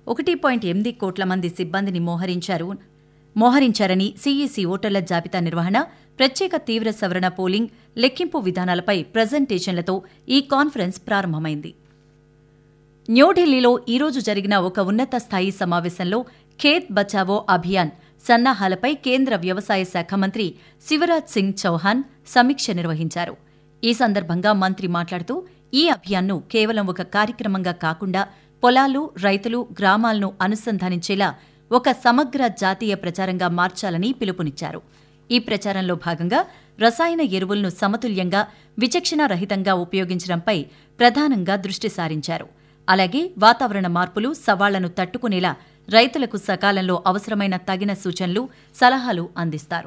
ఒకటి పాయింట్ ఎనిమిది కోట్ల మంది సిబ్బందిని మోహరించారు మోహరించారని సీఈసీ ఓటర్ల జాబితా నిర్వహణ ప్రత్యేక తీవ్ర సవరణ పోలింగ్ లెక్కింపు విధానాలపై ప్రజెంటేషన్లతో ఈ కాన్ఫరెన్స్ ప్రారంభమైంది న్యూఢిల్లీలో ఈరోజు జరిగిన ఒక ఉన్నత స్థాయి సమావేశంలో ఖేత్ బచావో అభియాన్ సన్నాహాలపై కేంద్ర వ్యవసాయ శాఖ మంత్రి శివరాజ్ సింగ్ చౌహాన్ సమీక్ష నిర్వహించారు ఈ సందర్భంగా మంత్రి మాట్లాడుతూ ఈ అభియాన్ను కేవలం ఒక కార్యక్రమంగా కాకుండా పొలాలు రైతులు గ్రామాలను అనుసంధానించేలా ఒక సమగ్ర జాతీయ ప్రచారంగా మార్చాలని పిలుపునిచ్చారు ఈ ప్రచారంలో భాగంగా రసాయన ఎరువులను సమతుల్యంగా విచక్షణారహితంగా ఉపయోగించడంపై ప్రధానంగా దృష్టి సారించారు అలాగే వాతావరణ మార్పులు సవాళ్లను తట్టుకునేలా రైతులకు సకాలంలో అవసరమైన తగిన సూచనలు సలహాలు అందిస్తారు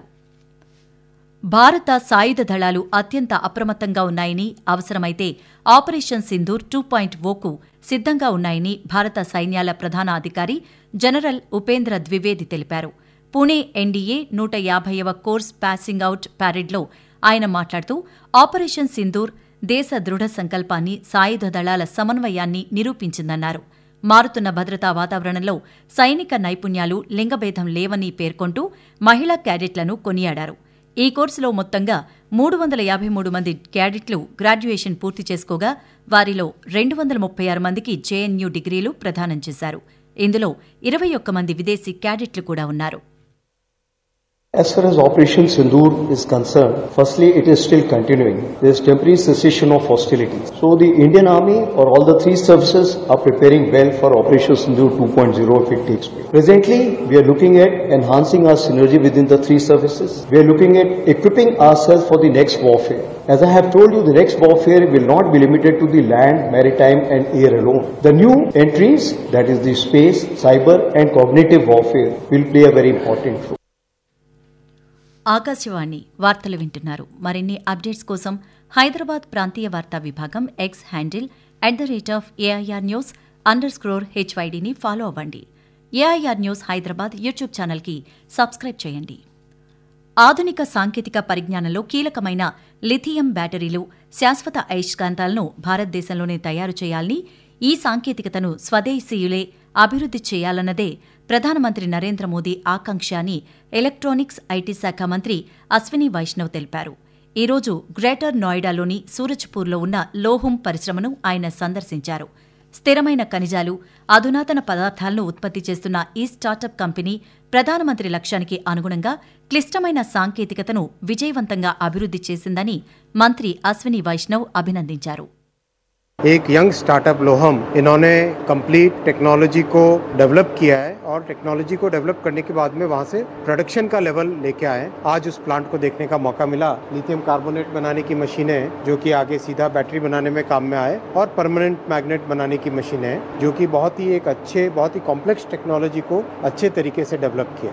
భారత సాయుధ దళాలు అత్యంత అప్రమత్తంగా ఉన్నాయని అవసరమైతే ఆపరేషన్ సింధూర్ టూ పాయింట్ ఓకు సిద్ధంగా ఉన్నాయని భారత సైన్యాల ప్రధాన అధికారి జనరల్ ఉపేంద్ర ద్వివేది తెలిపారు పుణే ఎన్డీఏ నూట యాభైవ కోర్స్ పాసింగ్ అవుట్ ప్యారెడ్లో ఆయన మాట్లాడుతూ ఆపరేషన్ సింధూర్ దేశ దృఢ సంకల్పాన్ని సాయుధ దళాల సమన్వయాన్ని నిరూపించిందన్నారు మారుతున్న భద్రతా వాతావరణంలో సైనిక నైపుణ్యాలు లింగభేదం లేవని పేర్కొంటూ మహిళా క్యాడెట్లను కొనియాడారు ఈ కోర్సులో మొత్తంగా మూడు వందల యాభై మూడు మంది క్యాడెట్లు గ్రాడ్యుయేషన్ పూర్తి చేసుకోగా వారిలో రెండు వందల ముప్పై ఆరు మందికి జేఎన్యూ డిగ్రీలు ప్రదానం చేశారు ఇందులో ఇరవై ఒక్క మంది విదేశీ క్యాడెట్లు కూడా ఉన్నారు As far as Operation Sindoor is concerned, firstly, it is still continuing. There is temporary cessation of hostilities. So the Indian Army or all the three services are preparing well for Operation Sindoor 2.0 if it takes place. Presently, we are looking at enhancing our synergy within the three services. We are looking at equipping ourselves for the next warfare. As I have told you, the next warfare will not be limited to the land, maritime and air alone. The new entries, that is the space, cyber and cognitive warfare will play a very important role. Akashvani వార్తలు వింటున్నారు మరిన్ని updates కోసం హైదరాబాద్ ప్రాంతీయ వార్తా విభాగం X handle at the rate of AIR news underscore స్క్రోర్ హెచ్వైడీని follow అవ్వండి ఏఐఆర్ న్యూస్ హైదరాబాద్ యూట్యూబ్ ఛానల్కి సబ్స్క్రైబ్ చేయండి ఆధునిక సాంకేతిక పరిజ్ఞానంలో కీలకమైన లిథియం బ్యాటరీలు శాశ్వత అయస్కాంతాలను భారతదేశంలోనే తయారు చేయాలని ఈ సాంకేతికతను స్వదేశీయులే అభివృద్ధి చేయాలన్నదే ప్రధానమంత్రి నరేంద్ర మోదీ ఆకాంక్ష అని ఎలక్ట్రానిక్స్ ఐటీ శాఖ మంత్రి అశ్విని వైష్ణవ్ తెలిపారు ఈరోజు గ్రేటర్ నోయిడాలోని సూరజ్పూర్లో ఉన్న లోహుం పరిశ్రమను ఆయన సందర్శించారు స్థిరమైన ఖనిజాలు అధునాతన పదార్థాలను ఉత్పత్తి చేస్తున్న ఈ స్టార్టప్ కంపెనీ ప్రధానమంత్రి లక్ష్యానికి అనుగుణంగా క్లిష్టమైన సాంకేతికతను విజయవంతంగా అభివృద్ధి చేసిందని మంత్రి అశ్విని వైష్ణవ్ అభినందించారు एक यंग स्टार्टअप लोहम इन्होंने कंप्लीट टेक्नोलॉजी को डेवलप किया है और टेक्नोलॉजी को डेवलप करने के बाद में वहाँ से प्रोडक्शन का लेवल लेके आए आज उस प्लांट को देखने का मौका मिला लिथियम कार्बोनेट बनाने की मशीनें जो कि आगे सीधा बैटरी बनाने में काम में आए और परमानेंट मैग्नेट बनाने की मशीनें जो कि बहुत ही एक अच्छे बहुत ही कॉम्प्लेक्स टेक्नोलॉजी को अच्छे तरीके से डेवलप किया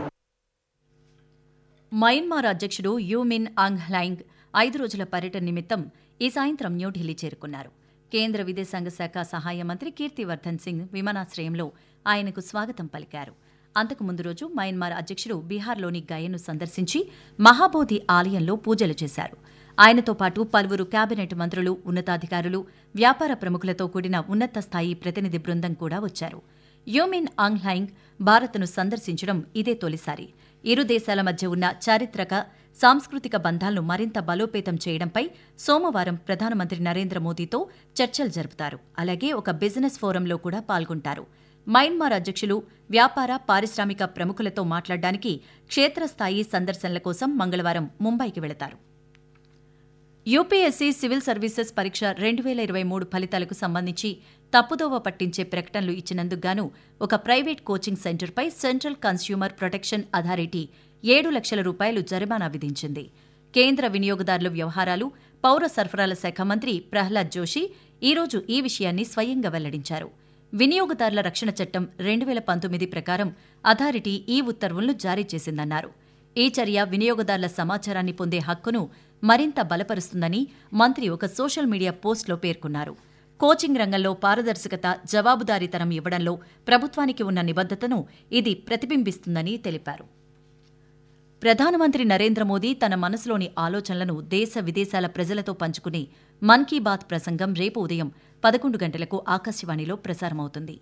మయన్మార్ అధ్యక్షుడు యూమిన్ ఆంగ్ హ్లాంగ్ ఐదు రోజుల పర్యటన నిమిత్తం ఈ సాయంత్రం న్యూఢిల్లీ చేరుకున్నారు కేంద్ర విదేశాంగ శాఖ సహాయ మంత్రి కీర్తివర్ధన్ సింగ్ విమానాశ్రయంలో ఆయనకు స్వాగతం పలికారు అంతకు ముందు రోజు మయన్మార్ అధ్యక్షుడు బీహార్లోని గయను సందర్శించి మహాబోధి ఆలయంలో పూజలు చేశారు ఆయనతో పాటు పలువురు కేబినెట్ మంత్రులు ఉన్నతాధికారులు వ్యాపార ప్రముఖులతో కూడిన ఉన్నత స్థాయి ప్రతినిధి బృందం కూడా వచ్చారు యూమిన్ ఆంగ్లాంగ్ భారత్ను సందర్శించడం ఇదే తొలిసారి ఇరు దేశాల మధ్య ఉన్న చారిత్రక సాంస్కృతిక బంధాలను మరింత బలోపేతం చేయడంపై సోమవారం ప్రధానమంత్రి నరేంద్ర మోదీతో చర్చలు జరుపుతారు అలాగే ఒక బిజినెస్ ఫోరంలో కూడా పాల్గొంటారు మయన్మార్ అధ్యక్షులు వ్యాపార పారిశ్రామిక ప్రముఖులతో మాట్లాడడానికి క్షేత్రస్థాయి సందర్శనల కోసం మంగళవారం ముంబైకి వెళతారు యూపీఎస్సీ సివిల్ సర్వీసెస్ పరీక్ష రెండు వేల ఇరవై మూడు ఫలితాలకు సంబంధించి తప్పుదోవ పట్టించే ప్రకటనలు ఇచ్చినందుకు గాను ఒక ప్రైవేట్ కోచింగ్ సెంటర్పై సెంట్రల్ కన్స్యూమర్ ప్రొటెక్షన్ అథారిటీ ఏడు లక్షల రూపాయలు జరిమానా విధించింది కేంద్ర వినియోగదారుల వ్యవహారాలు పౌర సరఫరాల శాఖ మంత్రి ప్రహ్లాద్ జోషి ఈరోజు ఈ విషయాన్ని స్వయంగా వెల్లడించారు వినియోగదారుల రక్షణ చట్టం రెండు వేల పంతొమ్మిది ప్రకారం అథారిటీ ఈ ఉత్తర్వులను జారీ చేసిందన్నారు ఈ చర్య వినియోగదారుల సమాచారాన్ని పొందే హక్కును మరింత బలపరుస్తుందని మంత్రి ఒక సోషల్ మీడియా పోస్టులో పేర్కొన్నారు కోచింగ్ రంగంలో పారదర్శకత జవాబుదారీతనం ఇవ్వడంలో ప్రభుత్వానికి ఉన్న నిబద్ధతను ఇది ప్రతిబింబిస్తుందని తెలిపారు ప్రధానమంత్రి నరేంద్ర మోదీ తన మనసులోని ఆలోచనలను దేశ విదేశాల ప్రజలతో పంచుకునే మన్ కీ బాత్ ప్రసంగం రేపు ఉదయం పదకొండు గంటలకు ఆకాశవాణిలో ప్రసారమవుతుంది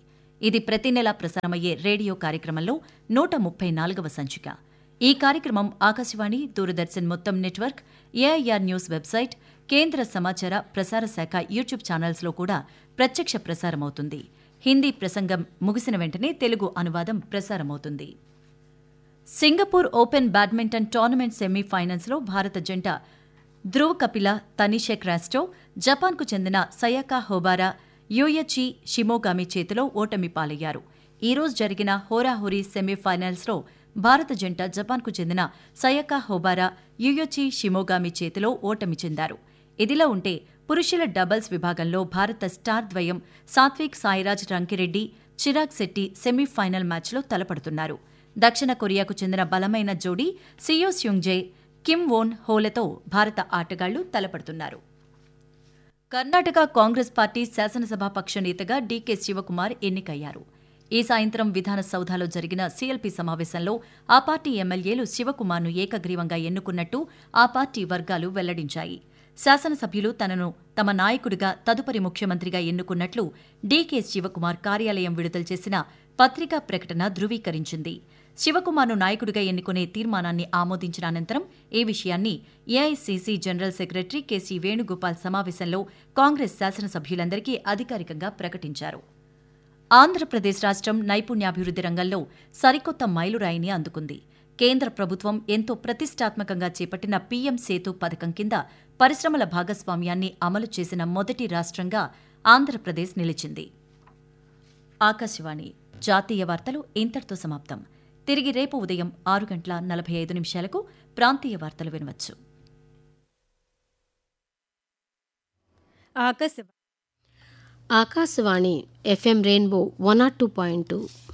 ఇది ప్రతి నెలా ప్రసారమయ్యే రేడియో కార్యక్రమంలో నూట ముప్పై నాలుగవ సంచిక ఈ కార్యక్రమం ఆకాశవాణి దూరదర్శన్ మొత్తం నెట్వర్క్ ఏఐఆర్ న్యూస్ వెబ్సైట్ కేంద్ర సమాచార ప్రసార శాఖ యూట్యూబ్ ఛానల్స్లో కూడా ప్రత్యక్ష ప్రసారమవుతుంది హిందీ ప్రసంగం ముగిసిన వెంటనే తెలుగు అనువాదం ప్రసారమవుతుంది సింగపూర్ ఓపెన్ బ్యాడ్మింటన్ టోర్నమెంట్ సెమీఫైనల్స్లో భారత జంట ధ్రువ్ కపిల తనిషెక్ రాస్టో జపాన్కు చెందిన సయాకా హోబారా యూయచి షిమోగామి చేతిలో ఓటమి పాలయ్యారు ఈ రోజు జరిగిన హోరాహోరీ సెమీఫైనల్స్లో భారత జంట జపాన్కు చెందిన సయకా హోబారా యుయోచి షిమోగామి చేతిలో ఓటమి చెందారు ఇదిలా ఉంటే పురుషుల డబుల్స్ విభాగంలో భారత స్టార్ ద్వయం సాత్విక్ సాయిరాజ్ రంకిరెడ్డి చిరాగ్ శెట్టి సెమీఫైనల్ మ్యాచ్లో తలపడుతున్నారు దక్షిణ కొరియాకు చెందిన బలమైన జోడీ సియో స్యుంగ్జే కిమ్ వోన్ హోలతో భారత ఆటగాళ్లు తలపడుతున్నారు కర్ణాటక కాంగ్రెస్ పార్టీ శాసనసభా పక్ష నేతగా డీకే శివకుమార్ ఎన్నికయ్యారు ఈ సాయంత్రం విధానసౌధలో జరిగిన సీఎల్పీ సమావేశంలో ఆ పార్టీ ఎమ్మెల్యేలు శివకుమార్ను ఏకగ్రీవంగా ఎన్నుకున్నట్టు ఆ పార్టీ వర్గాలు వెల్లడించాయి శాసనసభ్యులు తనను తమ నాయకుడిగా తదుపరి ముఖ్యమంత్రిగా ఎన్నుకున్నట్లు డీకే శివకుమార్ కార్యాలయం విడుదల చేసిన పత్రికా ప్రకటన ధృవీకరించింది శివకుమార్ను నాయకుడిగా ఎన్నుకునే తీర్మానాన్ని ఆమోదించిన అనంతరం ఈ విషయాన్ని AICC general secretary KC Venugopal సమావేశంలో కాంగ్రెస్ శాసనసభ్యులందరికీ అధికారికంగా ప్రకటించారు ఆంధ్రప్రదేశ్ రాష్ట్రం నైపుణ్యాభివృద్ధి రంగంలో సరికొత్త మైలురాయిని అందుకుంది కేంద్ర ప్రభుత్వం ఎంతో ప్రతిష్టాత్మకంగా చేపట్టిన పీఎం సేతు పథకం కింద పరిశ్రమల భాగస్వామ్యాన్ని అమలు చేసిన మొదటి రాష్ట్రంగా ఆంధ్రప్రదేశ్ నిలిచింది ఆకాశవాణి జాతీయ వార్తలు ఇంతటితో సమాప్తం తిరిగి రేపు ఉదయం ఆరు గంటల నలభై ఐదు నిమిషాలకు ప్రాంతీయ వార్తలు వినవచ్చు Akashvani FM rainbow one nought two point two